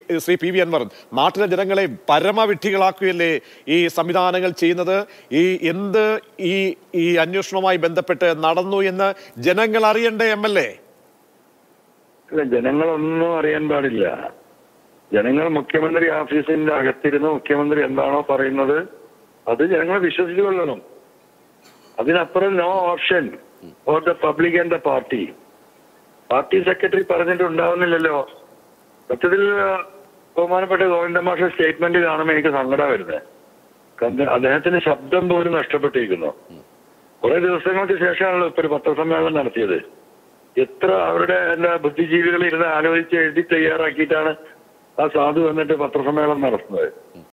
Shri P V Anwar നാട്ടിലെ ജനങ്ങളെ പരമവിഡ്ഢികളാക്കുകയല്ലേ ഈ സംവിധാനങ്ങൾ ചെയ്യുന്നത് ഈ എന്ത് ഈ ഈ അന്വേഷണവുമായി ബന്ധപ്പെട്ട് നടന്നു എന്ന് ജനങ്ങൾ അറിയണ്ടേ എം എൽ എ അല്ല ജനങ്ങളൊന്നും അറിയാൻ പാടില്ല ജനങ്ങൾ മുഖ്യമന്ത്രി ഓഫീസിന്റെ അകത്തിരുന്ന് മുഖ്യമന്ത്രി എന്താണോ പറയുന്നത് അത് ജനങ്ങൾ വിശ്വസിച്ചു കൊള്ളണം അതിനപ്പുറം no option for the public and the party party secretary പറഞ്ഞിട്ടുണ്ടാവുന്നില്ലല്ലോ സത്യത്തിൽ ആ, ബഹുമാനപ്പെട്ട ഗോവിന്ദ മാഷ സ്റ്റേറ്റ്മെന്റ് കാണുമ്പോൾ എനിക്ക് സങ്കടം വരുന്നത് കാരണം അദ്ദേഹത്തിന്റെ ശബ്ദം പോലും നഷ്ടപ്പെട്ടിരിക്കുന്നു കുറെ ദിവസങ്ങൾക്ക് ശേഷമാണല്ലോ ഇപ്പൊ ഒരു പത്രസമ്മേളനം നടത്തിയത് എത്ര അവരുടെ എന്താ ബുദ്ധിജീവികൾ ഇരുന്ന് ആലോചിച്ച് എഴുതി തയ്യാറാക്കിയിട്ടാണ് ആ സാധു വന്നിട്ട് പത്രസമ്മേളനം നടത്തുന്നത്